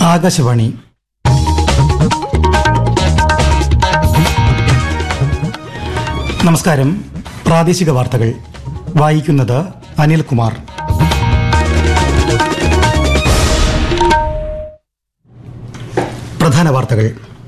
ആകാശവാണി നമസ്കാരം പ്രാദേശിക വാർത്തകൾ വായിക്കുന്നത് അനിൽകുമാർ പ്രധാന വാർത്തകൾ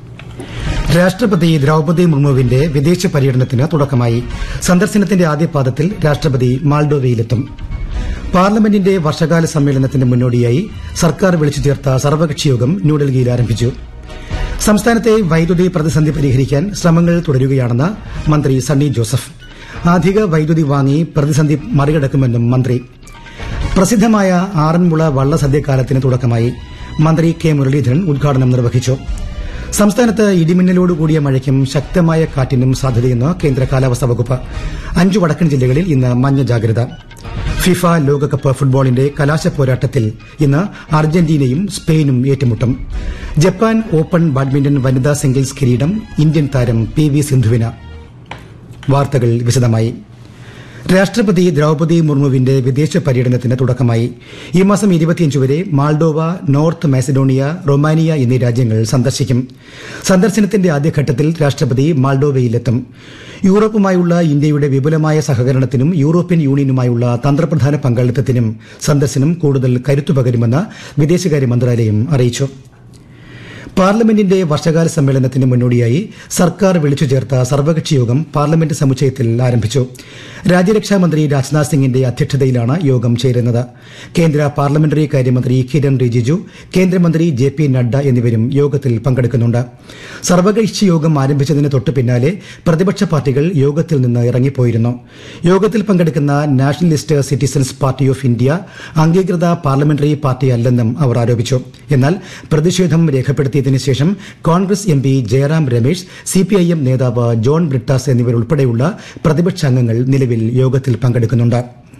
രാഷ്ട്രപതി ദ്രൌപദി മുർമുവിന്റെ വിദേശ പര്യടനത്തിന് തുടക്കമായി സന്ദർശനത്തിന്റെ ആദ്യപാദത്തിൽ രാഷ്ട്രപതി മാൾഡോവയിലെത്തും പാർലമെന്റിന്റെ വർഷകാല സമ്മേളനത്തിന് മുന്നോടിയായി സർക്കാർ വിളിച്ചു ചേർത്ത സർവകക്ഷി യോഗം ന്യൂഡൽഹിയിൽ ആരംഭിച്ചു സംസ്ഥാനത്തെ വൈദ്യുതി പ്രതിസന്ധി പരിഹരിക്കാൻ ശ്രമങ്ങൾ തുടരുകയാണെന്ന് മന്ത്രി സണ്ണി ജോസഫ് അധിക വൈദ്യുതി വാങ്ങി പ്രതിസന്ധി മറികടക്കുമെന്നും മന്ത്രി പ്രസിദ്ധമായ ആറന്മുള വള്ളസദ്യക്കാലത്തിന് തുടക്കമായി മന്ത്രി കെ മുരളീധരൻ ഉദ്ഘാടനം നിർവഹിച്ചു സംസ്ഥാനത്ത് ഇടിമിന്നലോട് കൂടിയ മഴയ്ക്കും ശക്തമായ കാറ്റിനും സാധ്യതയെന്ന് കേന്ദ്ര കാലാവസ്ഥാ വകുപ്പ് അഞ്ചു വടക്കൻ ജില്ലകളിൽ ഇന്ന് മഞ്ഞ ജാഗ്രത ഫിഫ ലോകകപ്പ് ഫുട്ബോളിന്റെ കലാശ പോരാട്ടത്തിൽ ഇന്ന് അർജന്റീനയും സ്പെയിനും ഏറ്റുമുട്ടും ജപ്പാൻ ഓപ്പൺ ബാഡ്മിന്റൺ വനിതാ സിംഗിൾസ് കിരീടം ഇന്ത്യൻ താരം പി വി സിന്ധുവിന് വാർത്തകൾ വിശദമായി രാഷ്ട്രപതി ദ്രൌപദി മുർമുവിന്റെ വിദേശ പര്യടനത്തിന് തുടക്കമായി ഈ മാസം ഇരുപത്തിയഞ്ച് വരെ മാൾഡോവ നോർത്ത് മാസിഡോണിയ റൊമാനിയ എന്നീ രാജ്യങ്ങൾ സന്ദർശിക്കും സന്ദർശനത്തിന്റെ ആദ്യഘട്ടത്തിൽ രാഷ്ട്രപതി മാൾഡോവയിലെത്തും യൂറോപ്പുമായുള്ള ഇന്ത്യയുടെ വിപുലമായ സഹകരണത്തിനും യൂറോപ്യൻ യൂണിയനുമായുള്ള തന്ത്രപ്രധാന പങ്കാളിത്തത്തിനും സന്ദർശനം കൂടുതൽ കരുത്തു പകരുമെന്ന് വിദേശകാര്യ മന്ത്രാലയം അറിയിച്ചു പാർലമെന്റിന്റെ വർഷകാല സമ്മേളനത്തിന് മുന്നോടിയായി സർക്കാർ വിളിച്ചു ചേർത്ത സർവകക്ഷി യോഗം പാർലമെന്റ് സമുച്ചയത്തിൽ ആരംഭിച്ചു രാജ്യരക്ഷാമന്ത്രി രാജ്നാഥ് സിംഗിന്റെ അധ്യക്ഷതയിലാണ് യോഗം ചേരുന്നത് കേന്ദ്ര പാർലമെന്ററി കാര്യമന്ത്രി കിരൺ റിജിജു കേന്ദ്രമന്ത്രി ജെ പി നഡ്ഡ എന്നിവരും യോഗത്തിൽ പങ്കെടുക്കുന്നുണ്ട് സർവകക്ഷി യോഗം ആരംഭിച്ചതിന് തൊട്ടു പിന്നാലെ പ്രതിപക്ഷ പാർട്ടികൾ യോഗത്തിൽ നിന്ന് ഇറങ്ങിപ്പോയിരുന്നു യോഗത്തിൽ പങ്കെടുക്കുന്ന nationalist citizens party of India അംഗീകൃത പാർലമെന്ററി പാർട്ടിയല്ലെന്നും അവർ ആരോപിച്ചു എന്നാൽ പ്രതിഷേധം രേഖപ്പെടുത്തിയതിനു ശേഷം കോൺഗ്രസ് എം പി ജയറാം രമേശ് സിപിഐഎം നേതാവ് ജോൺ ബ്രിട്ടാസ് എന്നിവരുൾപ്പെടെയുള്ള പ്രതിപക്ഷാംഗങ്ങൾ നിലവിൽ യോഗത്തിൽ പങ്കെടുക്കുന്നുണ്ട്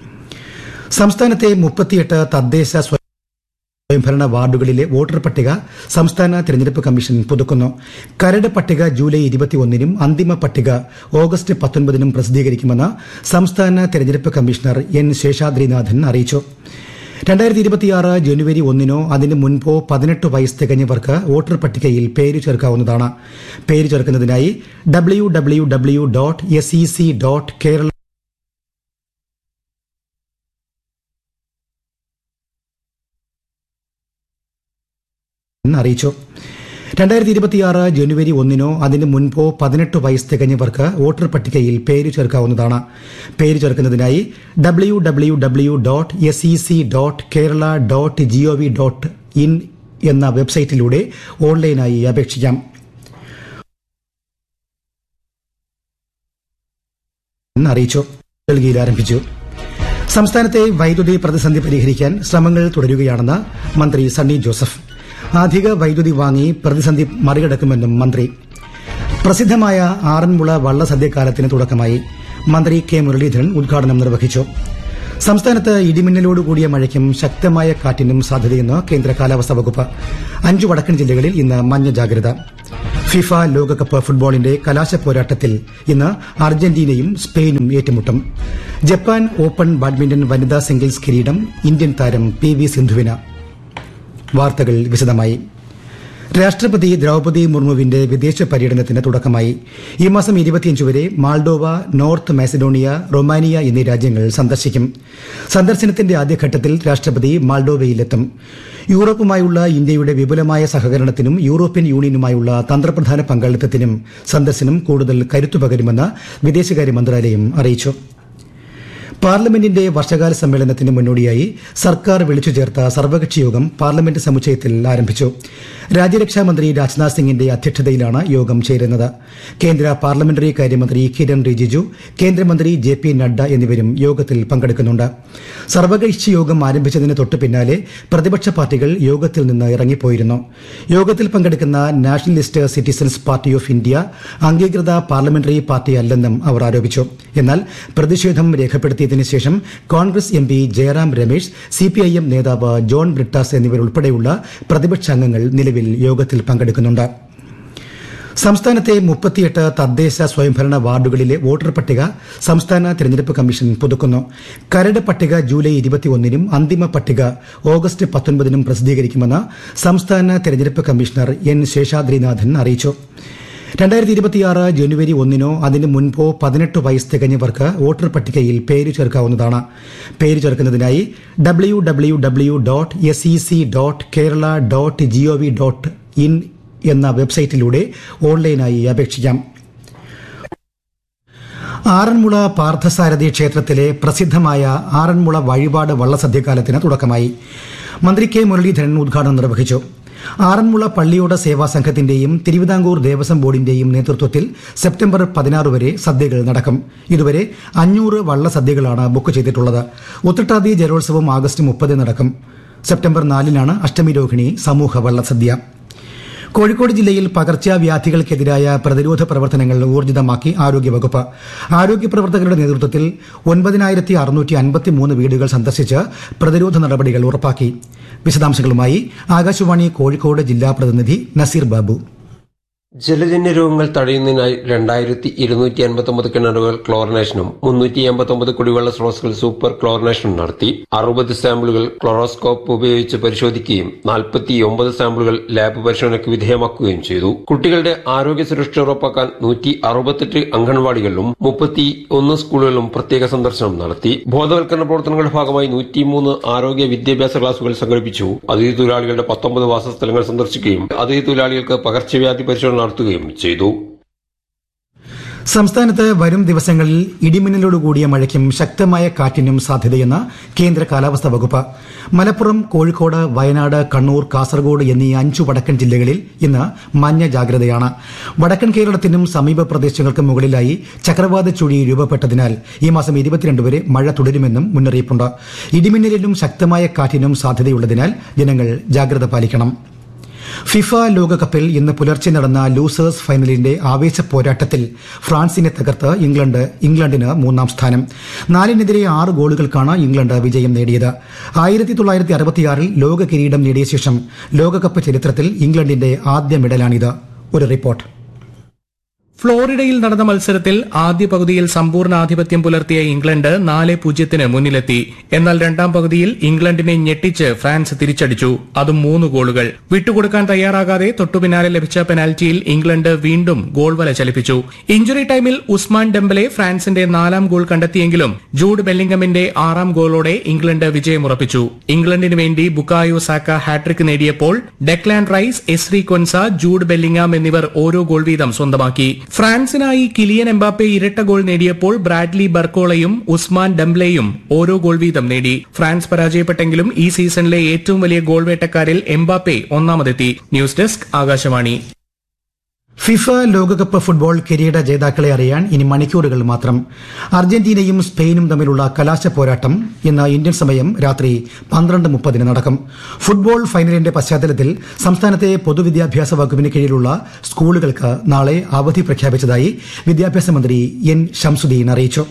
സംസ്ഥാനത്തെ മുപ്പത്തിയെട്ട് തദ്ദേശ സ്വയംഭരണ വാർഡുകളിലെ വോട്ടർ പട്ടിക സംസ്ഥാന തെരഞ്ഞെടുപ്പ് കമ്മീഷൻ പുതുക്കുന്നു കരട് പട്ടിക ജൂലൈ ഇരുപത്തിയൊന്നിനും അന്തിമ പട്ടിക ഓഗസ്റ്റ് പത്തൊൻപതിനും പ്രസിദ്ധീകരിക്കുമെന്ന് സംസ്ഥാന തെരഞ്ഞെടുപ്പ് കമ്മീഷണർ എൻ ശേഷാദ്രിനാഥൻ അറിയിച്ചു രണ്ടായിരത്തി ഇരുപത്തിയാറ് ജനുവരി ഒന്നിനോ അതിന് മുൻപോ പതിനെട്ട് വയസ്സ് തികഞ്ഞവർക്ക് വോട്ടർ പട്ടികയിൽ പേര് ചേർക്കാവുന്നതാണ് പേര് ചേർക്കുന്നതിനായി W W W dot S E C dot Kerala അറിയിച്ചു രണ്ടായിരത്തി ഇരുപത്തിയാറ് ജനുവരി ഒന്നിനോ അതിന് മുൻപോ പതിനെട്ട് വയസ്സ് തികഞ്ഞവർക്ക് വോട്ടർ പട്ടികയിൽ പേര് ചേർക്കാവുന്നതാണ് പേര് ചേർക്കുന്നതിനായി W W W dot S E C dot Kerala dot G O V dot in എന്ന വെബ്സൈറ്റിലൂടെ ഓൺലൈനായി അപേക്ഷിക്കാം അറിയിച്ചു ഡൽഹിയിൽ ആരംഭിച്ചു സംസ്ഥാനത്തെ വൈദ്യുതി പ്രതിസന്ധി പരിഹരിക്കാൻ ശ്രമങ്ങൾ തുടരുകയാണെന്ന് മന്ത്രി സണ്ണി ജോസഫ് അധിക വൈദ്യുതി വാങ്ങി പ്രതിസന്ധി മറികടക്കുമെന്നും മന്ത്രി പ്രസിദ്ധമായ ആറന്മുള വള്ളസദ്യക്കാലത്തിന് തുടക്കമായി മന്ത്രി കെ മുരളീധരൻ ഉദ്ഘാടനം നിർവഹിച്ചു സംസ്ഥാനത്ത് ഇടിമിന്നലോട് കൂടിയ മഴയ്ക്കും ശക്തമായ കാറ്റിനും സാധ്യതയെന്ന് കേന്ദ്ര കാലാവസ്ഥാ വകുപ്പ് അഞ്ചു വടക്കൻ ജില്ലകളിൽ ഇന്ന് മഞ്ഞ ജാഗ്രത ഫിഫ ലോകകപ്പ് ഫുട്ബോളിന്റെ കലാശ പോരാട്ടത്തിൽ ഇന്ന് അർജന്റീനയും സ്പെയിനും ഏറ്റുമുട്ടും ജപ്പാൻ ഓപ്പൺ ബാഡ്മിന്റൺ വനിതാ സിംഗിൾസ് കിരീടം ഇന്ത്യൻ താരം പി വി സിന്ധുവിന് വാർത്തകൾ വിശദമായി രാഷ്ട്രപതി ദ്രൌപദി മുർമുവിന്റെ വിദേശ പര്യടനത്തിന് തുടക്കമായി ഈ മാസം ഇരുപത്തിയഞ്ച് വരെ മാൾഡോവ നോർത്ത് മാസിഡോണിയ റൊമാനിയ എന്നീ രാജ്യങ്ങൾ സന്ദർശിക്കും സന്ദർശനത്തിന്റെ ആദ്യഘട്ടത്തിൽ രാഷ്ട്രപതി മാൾഡോവയിലെത്തും യൂറോപ്പുമായുള്ള ഇന്ത്യയുടെ വിപുലമായ സഹകരണത്തിനും യൂറോപ്യൻ യൂണിയനുമായുള്ള തന്ത്രപ്രധാന പങ്കാളിത്തത്തിനും സന്ദർശനം കൂടുതൽ കരുത്തു പകരുമെന്ന് വിദേശകാര്യ മന്ത്രാലയം അറിയിച്ചു പാർലമെന്റിന്റെ വർഷകാല സമ്മേളനത്തിന് മുന്നോടിയായി സർക്കാർ വിളിച്ചു ചേർത്ത സർവകക്ഷി യോഗം പാർലമെന്റ് സമുച്ചയത്തിൽ ആരംഭിച്ചു രാജ്യരക്ഷാമന്ത്രി രാജ്നാഥ് സിംഗിന്റെ അധ്യക്ഷതയിലാണ് യോഗം ചേരുന്നത് കേന്ദ്ര പാർലമെന്ററി കാര്യമന്ത്രി കിരൺ റിജിജു കേന്ദ്രമന്ത്രി ജെ പി നഡ്ഡ എന്നിവരും യോഗത്തിൽ പങ്കെടുക്കുന്നുണ്ട് സർവകക്ഷി യോഗം ആരംഭിച്ചതിന് തൊട്ടു പിന്നാലെ പ്രതിപക്ഷ പാർട്ടികൾ യോഗത്തിൽ നിന്ന് ഇറങ്ങിപ്പോയിരുന്നു യോഗത്തിൽ പങ്കെടുക്കുന്ന nationalist citizens party of India അംഗീകൃത പാർലമെന്ററി പാർട്ടിയല്ലെന്നും അവർ ആരോപിച്ചു എന്നാൽ പ്രതിഷേധം രേഖപ്പെടുത്തിയതിനു ശേഷം കോൺഗ്രസ് എം പി ജയറാം രമേശ് സിപിഐഎം നേതാവ് ജോൺ ബ്രിട്ടാസ് എന്നിവരുൾപ്പെടെയുള്ള പ്രതിപക്ഷാംഗങ്ങൾ നിലവിൽ യോഗത്തിൽ പങ്കെടുക്കുന്നുണ്ട് സംസ്ഥാനത്തെ മുപ്പത്തിയെട്ട് തദ്ദേശ സ്വയംഭരണ വാർഡുകളിലെ വോട്ടർ പട്ടിക സംസ്ഥാന തെരഞ്ഞെടുപ്പ് കമ്മീഷൻ പുതുക്കുന്നു കരട് പട്ടിക ജൂലൈ ഇരുപത്തിയൊന്നിനും അന്തിമ പട്ടിക ഓഗസ്റ്റ് പത്തൊൻപതിനും പ്രസിദ്ധീകരിക്കുമെന്ന് സംസ്ഥാന തെരഞ്ഞെടുപ്പ് കമ്മീഷണർ എൻ ശേഷാദ്രിനാഥൻ അറിയിച്ചു രണ്ടായിരത്തി ഇരുപത്തിയാറ് ജനുവരി ഒന്നിനോ അതിന് മുൻപോ പതിനെട്ട് വയസ്സ് തികഞ്ഞവർക്ക് വോട്ടർ പട്ടികയിൽ പേര് ചേർക്കാവുന്നതാണ് പേര് ചേർക്കുന്നതിനായി W W W dot S E C dot Kerala dot G O V dot in എന്ന വെബ്സൈറ്റിലൂടെ ഓൺലൈനായി അപേക്ഷിക്കാം ആറന്മുള പാർത്ഥസാരഥി ക്ഷേത്രത്തിലെ പ്രസിദ്ധമായ ആറന്മുള വഴിപാട് വള്ളസദ്യകാലത്തിന് തുടക്കമായി മന്ത്രി കെ മുരളീധരൻ ഉദ്ഘാടനം നിർവഹിച്ചു ആറന്മുള പള്ളിയോട സേവാ സംഘത്തിന്റെയും തിരുവിതാംകൂർ ദേവസ്വം ബോർഡിന്റെയും നേതൃത്വത്തിൽ സെപ്റ്റംബർ പതിനാറ് വരെ സദ്യകൾ നടക്കും ഇതുവരെ അഞ്ഞൂറ് വള്ളസദ്യകളാണ് ബുക്ക് ചെയ്തിട്ടുള്ളത് ഉത്രട്ടാതി ജലോത്സവം ആഗസ്റ്റ് മുപ്പത് നടക്കും സെപ്റ്റംബർ നാലിനാണ് അഷ്ടമി രോഹിണി സമൂഹ വള്ളസദ്യ കോഴിക്കോട് ജില്ലയിൽ പകർച്ചവ്യാധികൾക്കെതിരായ പ്രതിരോധ പ്രവർത്തനങ്ങൾ ഊർജിതമാക്കി ആരോഗ്യവകുപ്പ് ആരോഗ്യ പ്രവർത്തകരുടെ നേതൃത്വത്തിൽ ഒൻപതിനായിരത്തി അറുന്നൂറ്റി അൻപത്തിമൂന്ന് വീടുകൾ സന്ദർശിച്ച് പ്രതിരോധ നടപടികൾ ഉറപ്പാക്കി വിശദാംശങ്ങളുമായി ആകാശവാണി കോഴിക്കോട് ജില്ലാ പ്രതിനിധി നസീർ ബാബു ജലജന്യ രോഗങ്ങൾ തടയുന്നതിനായി രണ്ടായിരത്തി ഇരുന്നൂറ്റി അൻപത്തി ഒമ്പത് കിണറുകൾ ക്ലോറിനേഷനും മുന്നൂറ്റി എൺപത്തി ഒമ്പത് കുടിവെള്ള സ്രോതസ്സുകൾ സൂപ്പർ ക്ലോറിനേഷനും നടത്തി അറുപത് സാമ്പിളുകൾ ക്ലോറോസ്കോപ്പ് ഉപയോഗിച്ച് പരിശോധിക്കുകയും നാൽപ്പത്തി ഒമ്പത് സാമ്പിളുകൾ ലാബ് പരിശോധനയ്ക്ക് വിധേയമാക്കുകയും ചെയ്തു കുട്ടികളുടെ ആരോഗ്യ സുരക്ഷ ഉറപ്പാക്കാൻ നൂറ്റി അറുപത്തെട്ട് അംഗൻവാടികളിലും മുപ്പത്തി ഒന്ന് സ്കൂളുകളിലും പ്രത്യേക സന്ദർശനം നടത്തി ബോധവൽക്കരണ പ്രവർത്തനങ്ങളുടെ ഭാഗമായി നൂറ്റിമൂന്ന് ആരോഗ്യ വിദ്യാഭ്യാസ ക്ലാസുകൾ സംഘടിപ്പിച്ചു അതിഥി തൊഴിലാളികളുടെ പത്തൊമ്പത് വാസസ്ഥലങ്ങൾ സന്ദർശിക്കുകയും അതിഥി തൊഴിലാളികൾക്ക് പകർച്ചവ്യാധി പരിശോധന നടത്തുകയും ചെയ്തു സംസ്ഥാനത്ത് വരും ദിവസങ്ങളിൽ ഇടിമിന്നലോടുകൂടിയ മഴയ്ക്കും ശക്തമായ കാറ്റിനും സാധ്യതയെന്ന് കേന്ദ്ര കാലാവസ്ഥാ വകുപ്പ് മലപ്പുറം കോഴിക്കോട് വയനാട് കണ്ണൂർ കാസർഗോഡ് എന്നീ അഞ്ചു വടക്കൻ ജില്ലകളിൽ ഇന്ന് മഞ്ഞ ജാഗ്രതയാണ് വടക്കൻ കേരളത്തിനും സമീപ പ്രദേശങ്ങൾക്കും മുകളിലായി ചക്രവാത ചുഴി രൂപപ്പെട്ടതിനാൽ ഈ മാസം ഇരുപത്തിരണ്ട് വരെ മഴ തുടരുമെന്നും മുന്നറിയിപ്പുണ്ട് ഇടിമിന്നലിനും ശക്തമായ കാറ്റിനും സാധ്യതയുള്ളതിനാൽ ജനങ്ങൾ ജാഗ്രത പാലിക്കണം ഫിഫ ലോകകപ്പിൽ ഇന്ന് പുലർച്ചെ നടന്ന ലൂസേഴ്സ് ഫൈനലിന്റെ ആവേശ പോരാട്ടത്തിൽ ഫ്രാൻസിനെ തകർത്ത് ഇംഗ്ലണ്ട് ഇംഗ്ലണ്ടിന് മൂന്നാം സ്ഥാനം നാലിനെതിരെ ആറ് ഗോളുകൾക്കാണ് ഇംഗ്ലണ്ട് വിജയം നേടിയത് ആയിരത്തി തൊള്ളായിരത്തി അറുപത്തിയാറിൽ ലോക കിരീടം നേടിയ ശേഷം ലോകകപ്പ് ചരിത്രത്തിൽ ഇംഗ്ലണ്ടിന്റെ ആദ്യ മെഡലാണിത് ഒരു റിപ്പോർട്ട് ഫ്ലോറിഡയിൽ നടന്ന മത്സരത്തിൽ ആദ്യ പകുതിയിൽ സമ്പൂർണ്ണ ആധിപത്യം പുലർത്തിയ ഇംഗ്ലണ്ട് നാല് പൂജ്യത്തിന് മുന്നിലെത്തി എന്നാൽ രണ്ടാം പകുതിയിൽ ഇംഗ്ലണ്ടിനെ ഞെട്ടിച്ച് ഫ്രാൻസ് തിരിച്ചടിച്ചു അതും മൂന്ന് ഗോളുകൾ വിട്ടുകൊടുക്കാൻ തയ്യാറാകാതെ തൊട്ടുപിന്നാലെ ലഭിച്ച പെനാൽറ്റിയിൽ ഇംഗ്ലണ്ട് വീണ്ടും ഗോൾ വല ചലിപ്പിച്ചു ഇഞ്ചുറി ടൈമിൽ ഉസ്മാൻ ഡെംബലെ ഫ്രാൻസിന്റെ നാലാം ഗോൾ കണ്ടെത്തിയെങ്കിലും ജൂഡ് ബെല്ലിംഗമിന്റെ ആറാം ഗോളോടെ ഇംഗ്ലണ്ട് വിജയമുറപ്പിച്ചു ഇംഗ്ലണ്ടിന് വേണ്ടി ബുക്കായോ സാക്ക ഹാട്രിക് നേടിയപ്പോൾ Declan Rice Ezri Konsa Jude Bellingham എന്നിവർ ഓരോ ഗോൾ വീതം സ്വന്തമാക്കി ഫ്രാൻസിനായി കിലിയൻ എംബാപ്പെ ഇരട്ട ഗോൾ നേടിയപ്പോൾ ബ്രാഡ്ലി ബർക്കോളയും ഉസ്മാൻ ഡംബ്ലെയും ഓരോ ഗോൾ വീതം നേടി ഫ്രാൻസ് പരാജയപ്പെട്ടെങ്കിലും ഈ സീസണിലെ ഏറ്റവും വലിയ ഗോൾ വേട്ടക്കാരിൽ എംബാപ്പെ ഒന്നാമതെത്തി ന്യൂസ് ഡെസ്ക് ആകാശവാണി ഫിഫ ലോകകപ്പ് ഫുട്ബോൾ കിരീട ജേതാക്കളെ അറിയാൻ ഇനി മണിക്കൂറുകൾ മാത്രം അർജന്റീനയും സ്പെയിനും തമ്മിലുള്ള കലാശ പോരാട്ടം ഇന്ന് ഇന്ത്യൻ സമയം രാത്രി പന്ത്രണ്ട് മുപ്പതിന് നടക്കും ഫുട്ബോൾ ഫൈനലിന്റെ പശ്ചാത്തലത്തിൽ സംസ്ഥാനത്തെ പൊതുവിദ്യാഭ്യാസ വകുപ്പിന് കീഴിലുള്ള സ്കൂളുകൾക്ക് നാളെ അവധി പ്രഖ്യാപിച്ചതായി വിദ്യാഭ്യാസ മന്ത്രി എൻ ഷംസുദ്ദീൻ അറിയിച്ചു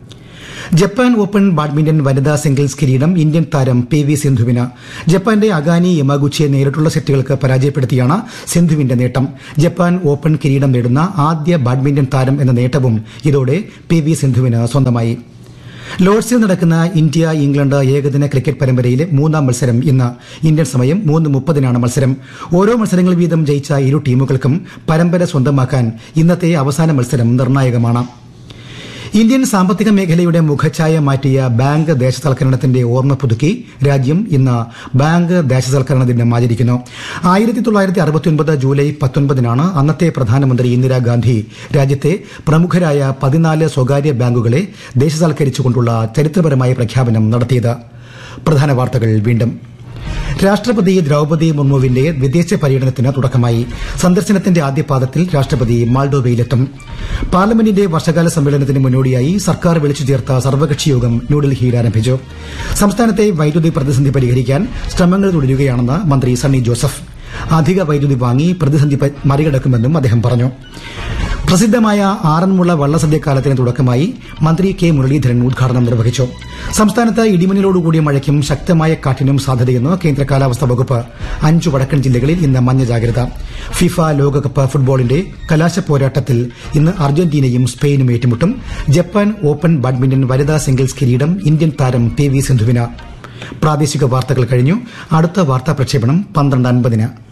ജപ്പാൻ ഓപ്പൺ ബാഡ്മിന്റൺ വനിതാ സിംഗിൾസ് കിരീടം ഇന്ത്യൻ താരം പി വി സിന്ധുവിന് ജപ്പാന്റെ അഗാനി യമാഗുച്ചിയെ നേരിട്ടുള്ള സെറ്റുകൾക്ക് പരാജയപ്പെടുത്തിയാണ് സിന്ധുവിന്റെ നേട്ടം ജപ്പാൻ ഓപ്പൺ കിരീടം നേടുന്ന ആദ്യ ബാഡ്മിന്റൺ താരം എന്ന നേട്ടവും ഇതോടെ പി വി സിന്ധുവിന് സ്വന്തമായി ലോർഡ്സിൽ നടക്കുന്ന ഇന്ത്യ ഇംഗ്ലണ്ട് ഏകദിന ക്രിക്കറ്റ് പരമ്പരയിലെ മൂന്നാം മത്സരം ഇന്ന് ഇന്ത്യൻ സമയം മൂന്ന് മുപ്പതിനാണ് മത്സരം ഓരോ മത്സരങ്ങൾ വീതം ജയിച്ച ഇരു ടീമുകൾക്കും പരമ്പര സ്വന്തമാക്കാൻ ഇന്നത്തെ അവസാന മത്സരം നിർണായകമാണ് ഇന്ത്യൻ സാമ്പത്തിക മേഖലയുടെ മുഖഛായ മാറ്റിയ ബാങ്ക് ദേശസൽക്കരണത്തിന്റെ ഓർമ്മ പുതുക്കി രാജ്യം ഇന്ന് ബാങ്ക് ദേശസൽക്കരണ ദിനം ആചരിക്കുന്നു ആയിരത്തി തൊള്ളായിരത്തി അറുപത്തിയൊൻപത് ജൂലൈ പത്തൊൻപതിനാണ് അന്നത്തെ പ്രധാനമന്ത്രി ഇന്ദിരാഗാന്ധി രാജ്യത്തെ പ്രമുഖരായ പതിനാല് സ്വകാര്യ ബാങ്കുകളെ ദേശസൽക്കരിച്ചുകൊണ്ടുള്ള ചരിത്രപരമായ പ്രഖ്യാപനം നടത്തിയത് പ്രധാന വാർത്തകൾ വീണ്ടും രാഷ്ട്രപതി ദ്രൌപതി മുർമുവിന്റെ വിദേശ പര്യടനത്തിന് തുടക്കമായി സന്ദർശനത്തിന്റെ ആദ്യപാദത്തിൽ രാഷ്ട്രപതി മാൾഡോവയിലെത്തും പാർലമെന്റിന്റെ വർഷകാല സമ്മേളനത്തിന് മുന്നോടിയായി സർക്കാർ വിളിച്ചു ചേർത്ത സർവകക്ഷി യോഗം ന്യൂഡൽഹിയിൽ ആരംഭിച്ചു സംസ്ഥാനത്തെ വൈദ്യുതി പ്രതിസന്ധി പരിഹരിക്കാൻ ശ്രമങ്ങൾ തുടരുകയാണെന്ന് മന്ത്രി സണ്ണി ജോസഫ് അധിക വൈദ്യുതി വാങ്ങി പ്രതിസന്ധി പ- മറികടക്കുമെന്നും അദ്ദേഹം പറഞ്ഞു പ്രസിദ്ധമായ ആറന്മുള വള്ളസദ്യക്കാലത്തിന് തുടക്കമായി മന്ത്രി കെ മുരളീധരൻ ഉദ്ഘാടനം നിർവഹിച്ചു സംസ്ഥാനത്ത് ഇടിമിന്നലോടുകൂടിയ മഴയ്ക്കും ശക്തമായ കാറ്റിനും സാധ്യതയെന്ന് കേന്ദ്ര കാലാവസ്ഥാ വകുപ്പ് അഞ്ചു വടക്കൻ ജില്ലകളിൽ ഇന്ന് മഞ്ഞ ജാഗ്രത ഫിഫ ലോകകപ്പ് ഫുട്ബോളിന്റെ കലാശ പോരാട്ടത്തിൽ ഇന്ന് അർജന്റീനയും സ്പെയിനും ഏറ്റുമുട്ടും ജപ്പാൻ ഓപ്പൺ ബാഡ്മിന്റൺ വനിതാ സിംഗിൾസ് കിരീടം ഇന്ത്യൻ താരം പി വി സിന്ധുവിന് പ്രാദേശിക വാർത്തകൾ കഴിഞ്ഞു അടുത്ത വാർത്താ പ്രക്ഷേപണം പന്ത്രണ്ട് അൻപതിന്